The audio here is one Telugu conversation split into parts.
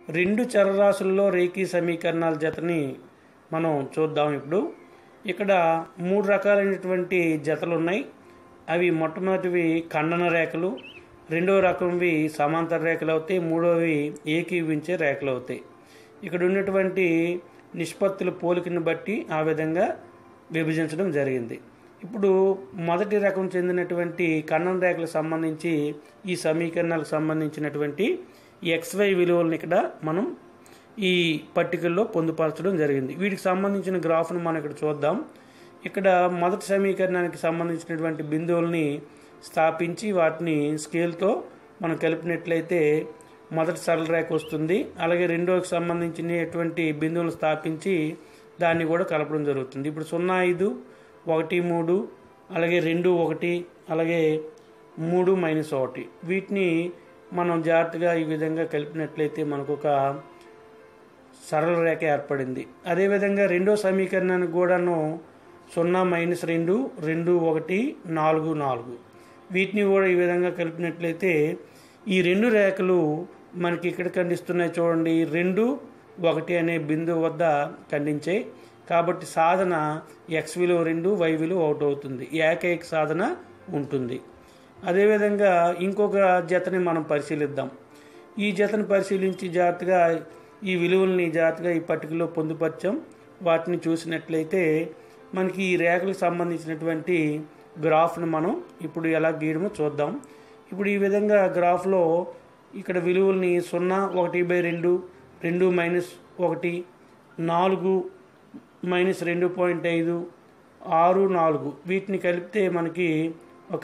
రెండు చరరాశుల్లో రేఖీ సమీకరణాల జతని మనం చూద్దాం ఇప్పుడు ఇక్కడ మూడు రకాలైనటువంటి జతలు ఉన్నాయి అవి మొట్టమొదటివి ఖండన రేఖలు రెండవ రకంవి సమాంతర రేఖలు అవుతాయి మూడవవి ఏకీవించే రేఖలు అవుతాయి ఇక్కడ ఉన్నటువంటి నిష్పత్తుల పోలికను బట్టి ఆ విధంగా విభజించడం జరిగింది ఇప్పుడు మొదటి రకం చెందినటువంటి ఖండన రేఖలకు సంబంధించి ఈ సమీకరణాలకు సంబంధించినటువంటి ఎక్స్వై విలువలను ఇక్కడ మనం ఈ పట్టికల్లో పొందుపరచడం జరిగింది వీటికి సంబంధించిన గ్రాఫ్ను మనం ఇక్కడ చూద్దాం ఇక్కడ మొదటి సమీకరణానికి సంబంధించినటువంటి బిందువుల్ని స్థాపించి వాటిని స్కేల్తో మనం కలిపినట్లయితే మొదటి సరళ రేఖ వస్తుంది అలాగే రెండోకి సంబంధించినటువంటి బిందువులను స్థాపించి దాన్ని కూడా కలపడం జరుగుతుంది ఇప్పుడు సున్నా ఐదు ఒకటి మూడు అలాగే రెండు ఒకటి అలాగే మూడు మైనస్ ఒకటి వీటిని మనం జాగ్రత్తగా ఈ విధంగా కలిపినట్లయితే మనకు ఒక సరళ రేఖ ఏర్పడింది అదేవిధంగా రెండో సమీకరణానికి కూడాను సున్నా మైనస్ రెండు రెండు ఒకటి నాలుగు నాలుగు వీటిని కూడా ఈ విధంగా కలిపినట్లయితే ఈ రెండు రేఖలు మనకి ఇక్కడ ఖండిస్తున్నాయి చూడండి రెండు ఒకటి అనే బిందువు వద్ద ఖండించాయి కాబట్టి సాధన ఎక్స్ విలువ రెండు వై విలువ ఒకటి అవుతుంది ఏకైక సాధన ఉంటుంది అదేవిధంగా ఇంకొక జతని మనం పరిశీలిద్దాం ఈ జతను పరిశీలించి జాగ్రత్తగా ఈ విలువల్ని జాగ్రత్తగా ఈ పట్టికలో పొందుపరిచాం వాటిని చూసినట్లయితే మనకి ఈ రేఖలకు సంబంధించినటువంటి గ్రాఫ్ను మనం ఇప్పుడు ఎలా గీయడమో చూద్దాం ఇప్పుడు ఈ విధంగా గ్రాఫ్లో ఇక్కడ విలువల్ని సున్నా ఒకటి బై రెండు రెండు మైనస్ ఒకటి నాలుగు మైనస్ రెండు పాయింట్ ఐదు ఆరు నాలుగు వీటిని కలిపితే మనకి ఒక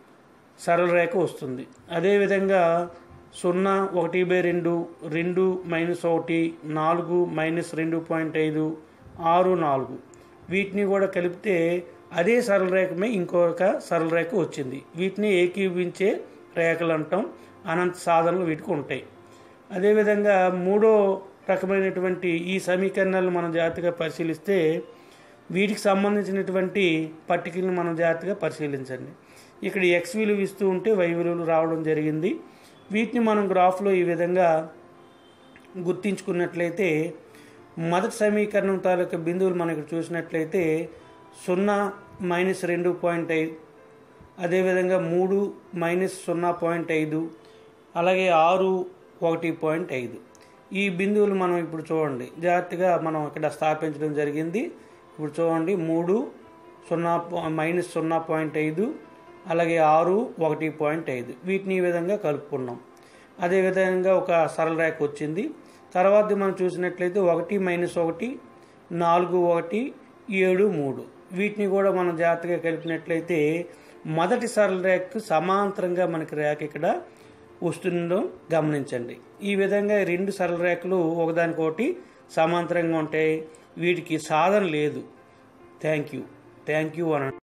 సరళ రేఖ వస్తుంది అదేవిధంగా సున్నా ఒకటి బై రెండు రెండు మైనస్ ఒకటి నాలుగు మైనస్ రెండు పాయింట్ ఐదు ఆరు నాలుగు వీటిని కూడా కలిపితే అదే సరళ రేఖమే ఇంకొక సరళ రేఖ వచ్చింది వీటిని ఏకీవించే రేఖలు అంటాం అనంత సాధనలు వీటికి ఉంటాయి అదేవిధంగా మూడో రకమైనటువంటి ఈ సమీకరణాలు మనం జాగ్రత్తగా పరిశీలిస్తే వీటికి సంబంధించినటువంటి పట్టికలను మనం జాగ్రత్తగా పరిశీలించండి ఇక్కడ ఎక్స్ విలువ ఇస్తూ ఉంటే వై విలువలు రావడం జరిగింది వీటిని మనం గ్రాఫ్లో ఈ విధంగా గుర్తించుకున్నట్లయితే మొదటి సమీకరణం తాలూకా బిందువులు మనం ఇక్కడ చూసినట్లయితే సున్నా మైనస్ రెండు పాయింట్ ఐదు అదేవిధంగా మూడు మైనస్ సున్నా పాయింట్ ఐదు అలాగే ఆరు ఒకటి పాయింట్ ఐదు ఈ బిందువులు మనం ఇప్పుడు చూడండి జాగ్రత్తగా మనం ఇక్కడ స్థాపించడం జరిగింది ఇప్పుడు చూడండి మూడు సున్నా మైనస్ సున్నా పాయింట్ ఐదు అలాగే ఆరు ఒకటి పాయింట్ ఐదు వీటిని ఈ విధంగా కలుపుకున్నాం అదేవిధంగా ఒక సరళ రేఖ వచ్చింది తర్వాత మనం చూసినట్లయితే ఒకటి మైనస్ ఒకటి నాలుగు ఒకటి ఏడు మూడు వీటిని కూడా మనం జాగ్రత్తగా కలిపినట్లయితే మొదటి సరళ రేఖకు సమాంతరంగా మనకి రేఖ ఇక్కడ వస్తుందో గమనించండి ఈ విధంగా రెండు సరళ రేఖలు ఒకదానికొకటి సమాంతరంగా ఉంటాయి వీటికి సాధన లేదు థ్యాంక్ యూ థ్యాంక్ యూ అని